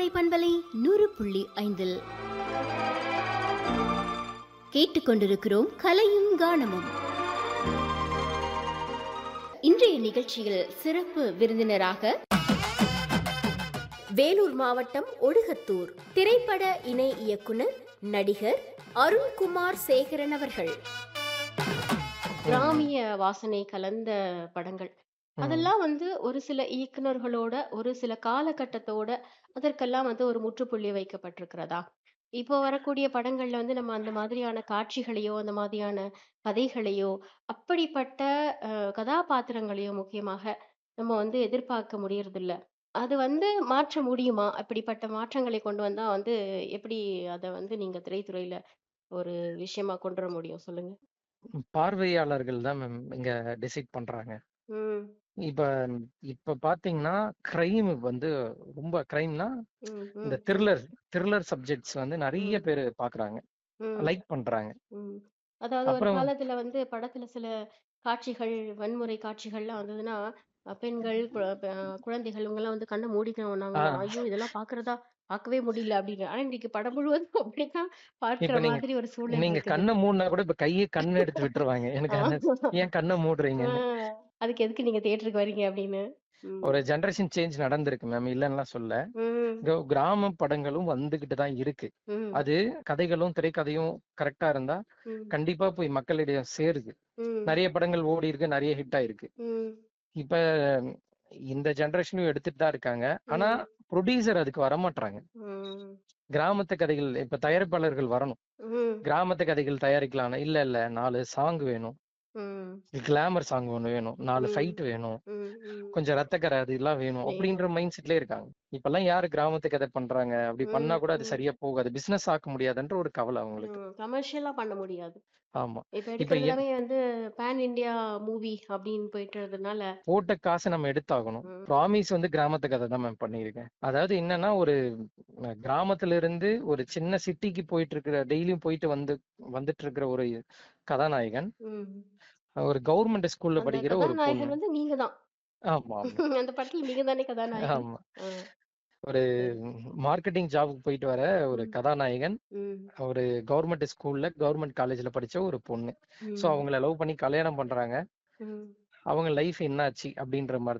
பண்பலை நூறு புள்ளி ஐந்தில் கேட்டுக்கொண்டிருக்கிறோம் கலையும் கானமும் இன்றைய நிகழ்ச்சியில் சிறப்பு விருந்தினராக வேலூர் மாவட்டம் ஒடுகத்தூர் திரைப்பட இணை இயக்குனர் நடிகர் அருண்குமார் சேகரன் அவர்கள் கிராமிய வாசனை கலந்த படங்கள் ம். அதெல்லாம் வந்து ஒரு சில இயக்குனர்களோட ஒரு சில காலகட்டத்தோட அதற்கெல்லாம் வந்து ஒரு முற்றுப்புள்ளி வைக்கப்பட்டிருக்கிறதா இப்போ வரக்கூடிய படங்கள்ல வந்து நம்ம அந்த மாதிரியான காட்சிகளையோ அந்த மாதிரியான கதைகளையோ அப்படிப்பட்ட அஹ், கதாபாத்திரங்களையோ முக்கியமாக நம்ம வந்து எதிர்பார்க்க முடியறதில்ல அது வந்து மாற்ற முடியுமா அப்படிப்பட்ட மாற்றங்களை கொண்டு வந்தா வந்து எப்படி அதை வந்து நீங்க திரைத்துறையில ஒரு விஷயமா கொண்டு வர முடியும் சொல்லுங்க பார்வையாளர்கள் தான் மேம் இங்க டிசைட் பண்றாங்க ம் இப்ப இப்ப பாத்தீங்கன்னா கிரைம் வந்து ரொம்ப கிரைம்னா ம் இந்த ம் த்ரில்லர் த்ரில்லர் சப்ஜெக்ட்ஸ் வந்து நிறைய ம் பேர் பாக்குறாங்க ம் லைக் பண்றாங்க ம். அதாவது ஒரு அப்புறம் காலத்துல வந்து படத்துல சில காட்சிகள் வன்முறை காட்சிகள்லாம் வந்ததுன்னா அஹ் பெண்கள் கு- ப- குழந்தைகள் இவங்கெல்லாம் வந்து கண்ணை மூடிக்கணும் நாங்க ஆஹ் ஐயோ இதெல்லாம் பாக்குறதா பார்க்கவே முடியல அப்படின்னு ஆனா இன்னைக்கு படம் முழுவதும் அப்படிதான் பார்க்கிற இப்ப நீங்க மாதிரி ஒரு சூழல் நீங்க இருக்குது கண்ணை மூடினா கூட இப்ப கையை கண்ணை எடுத்து விட்டுருவாங்க எனக்கு ஆ. அந்த ஏன் கண்ணை மூடுறீங்கன்னு ஆஹ் அதுக்கு எதுக்கு நீங்க தியேட்டருக்கு வர்றீங்க அப்படின்னு ம். ஒரு ஜெனரேஷன் சேஞ்ச் நடந்திருக்கு மேம் இல்லைன்னா சொல்ல ம். கிர- கிராம படங்களும் வந்துகிட்டு தான் இருக்கு ம். அது கதைகளும் திரைக்கதையும் கரெக்டா இருந்தா ம். கண்டிப்பா போய் மக்களிடம் சேருது ம். நிறைய படங்கள் ஓடி இருக்கு நிறைய ஹிட் ஆயிருக்கு ம். இப்ப இந்த ஜெனரேஷனும் எடுத்துட்டு தான் இருக்காங்க ஆனா ம். ப்ரொடியூசர் அதுக்கு வரமாட்டாங்க ம். கிராமத்து கதைகள் இப்ப தயாரிப்பாளர்கள் வரணும் ம். கிராமத்து கதைகள் தயாரிக்கலாம் இல்ல இல்ல நாலு சாங் வேணும் ம். கிளாமர் சாங் ஒண்ணு வேணும் நாலு ம். ஃபைட் வேணும் ம். ம். கொஞ்சம் ரத்தக்கரை அது எல்லாம் வேணும் அப்படின்ற வேணும். மைண்ட் செட்லயே இருக்காங்க இப்பெல்லாம் யாரு கிராமத்து கதை பண்றாங்க அப்படி பண்ணா ம். கூட அது ம். சரியா போகாது பிசினஸ் ஆக்க முடியாதுன்ற ஒரு கவலை அவங்களுக்கு கமர்ஷியலா பண்ண முடியாது ஆமா இப்ப இப்ப எடுக்கிறது எ- எல்லாமே வந்து பேன் இந்தியா மூவி அப்படின்னு போயிட்டுறதுனால போட்ட காசை நம்ம எடுத்தாகணும் ம். ப்ராமிஸ் வந்து கிராமத்து கதை தான் மேம் பண்ணியிருக்கேன் அதாவது என்னன்னா ஒரு அஹ், கிராமத்துல இருந்து ஒரு சின்ன சிட்டிக்கு போயிட்டு இருக்கிற டெய்லியும் போயிட்டு வந்து வந்துட்டு இருக்கிற ஒரு கதாநாயகன் ம். ஒரு கவர்மெண்ட் ஸ்கூல்ல அந்த படிக்கிற ஒரு பொண்ணு கதாநாயகன் வந்து நீங்க தான் ஆமா ஆமா அந்த படத்துல நீங்க தானே கதாநாயகன் ஆமா ஆ, ஒரு சரி மார்க்கெட்டிங் ஜாபுக்கு போயிட்டு வர ஒரு ம். கதாநாயகன் ம். ஒரு கவர்மெண்ட் ஸ்கூல்ல கவர்மெண்ட் காலேஜ்ல படிச்ச ஒரு பொண்ணு சோ ம். அவங்கள லவ் பண்ணி கல்யாணம் பண்றாங்க ம். அவங்க லைஃப் என்னாச்சு அப்படின்ற மாதிரி